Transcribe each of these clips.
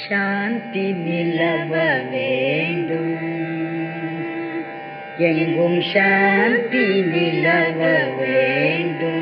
சாந்தி நிலவ வேண்டும் எங்கும் சாந்தி நிலவ வேண்டும்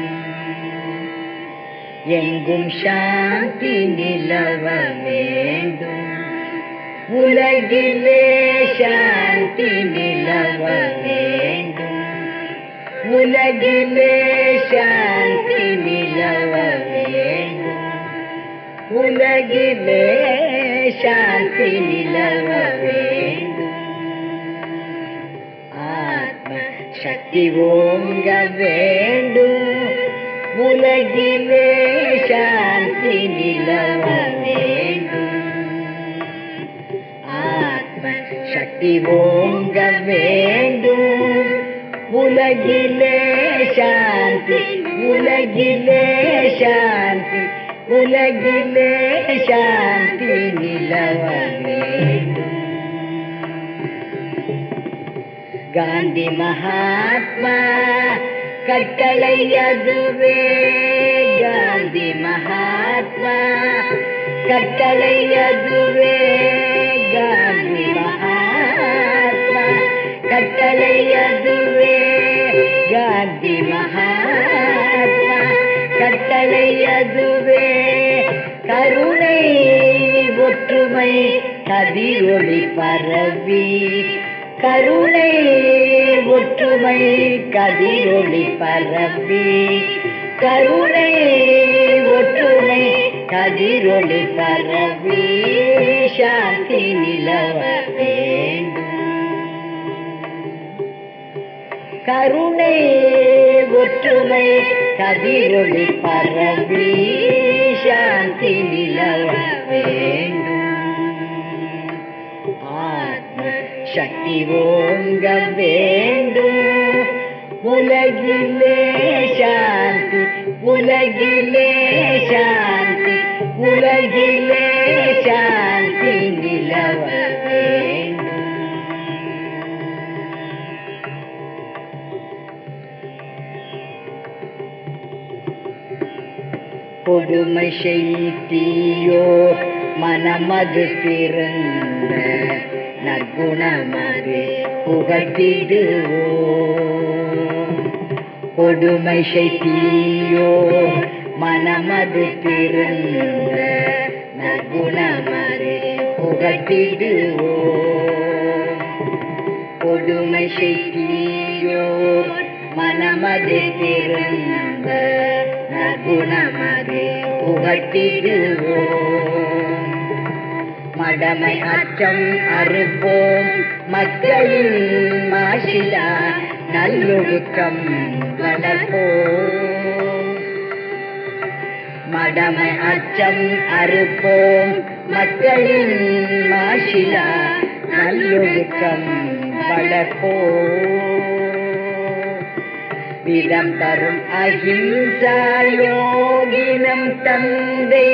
எங்கும் சாந்தி நிலவ வேண்டும் உலகிலே சாந்தி நிலவ வேண்டும் உலகிலே சாந்தி நிலவ வேண்டும் உலகிலே சாந்தி நிலவ வேண்டும் ஆத்ம சக்தி ஓங்க வேண்டும் உலகிலே சாந்தி நிலவ வேண்டும் ஆத்ம சக்தி ஓங்க வேண்டும் உலகிலே சாந்தி உலகிலே சாந்தி உலகிலே சாந்தி நிலவ வேண்டும் காந்தி மகாத்மா கட்டளை அதுவே காந்தி மகாத்மா கட்டளை அதுவே காந்தி மகாத்மா கட்டளை அதுவே காந்தி மகாத்மா கட்டளை அதுவே கருணை ஒற்றுமை கதிரொளி பரவி கருணை ஒற்றுமை கதிரொளி பரவி கருணை ஒற்றுமை கதிரொளி பரவி சாந்தி நிலவ வேண்டும் கருணை ஒற்றுமை கதிரொளி பரவி சாந்தி நிலவ வேண்டும் ஆத்ம சக்தி ஓங்க வேண்டும் உலகிலே சாந்தி உலகிலே சாந்தி உலகிலே சாந்தி நிலவ வேண்டும் கொடுமை செய்தியோ மனமது பிறந்த நற்குணமது புகட்டிடுவோ கொடுமை செய்தியோ மனமது பிறந்த நற்குணமது புகட்டிடுவோ கொடுமை செய்தியோ மனமது பிறந்த நற்குணமது புகட்டிடுவோம் மடமை அச்சம் அறுப்போம் மக்களின் மாசிலா நல்லொழுக்கம் வளர்ப்போம் மடமை அச்சம் அறுப்போம் மக்களின் மாசிலா நல்லொழுக்கம் வளர்ப்போம் விதம் தரும் அஹிம்சா யோகினம் தந்தை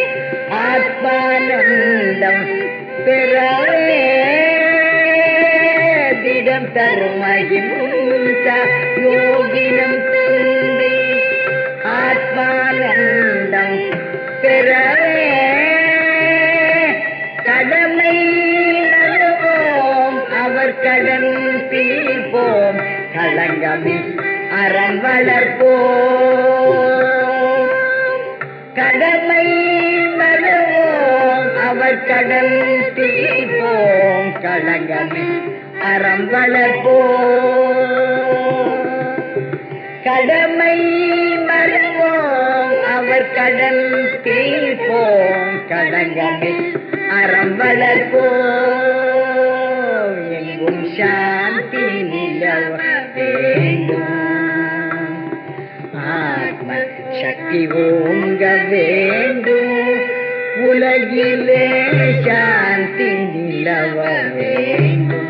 ஆத்மானந்தம் பெறவே திடம் தரும் அஹிம்சா யோகினம் தந்தை ஆத்மானந்தம் பெறவே கடமை வருவோம் அவர் கடன் தீர்ப்போம் களங்கமில் அறம் வளர்ப்போம் கடமை வருவோம் அவர் கடல் தீர்ப்போம் களங்கமில் அறம் வளர்ப்போம் கடமை மறுவோம் அவர் கடல் தீர்ப்போம் களங்கமில் அறம் வளர்ப்போம் எங்கும் சாந்தி நிலவ வேண்டும் ஆத்ம சக்தி ஓங்க வேண்டும் உலகிலே சாந்தி நிலவ வேண்டும்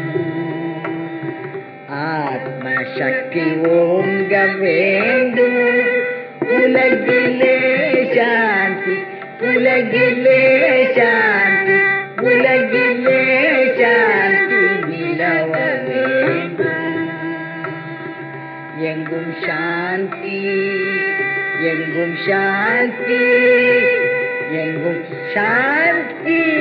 ஆத்ம சக்தி ஓங்க வேண்டும் உலகிலே சாந்தி உலகிலே சாந்தி உலகிலே சாந்தி நிலவ வேண்டும் எங்கும் சாந்தி எங்கும் சாந்தி எங்கும் சாந்தி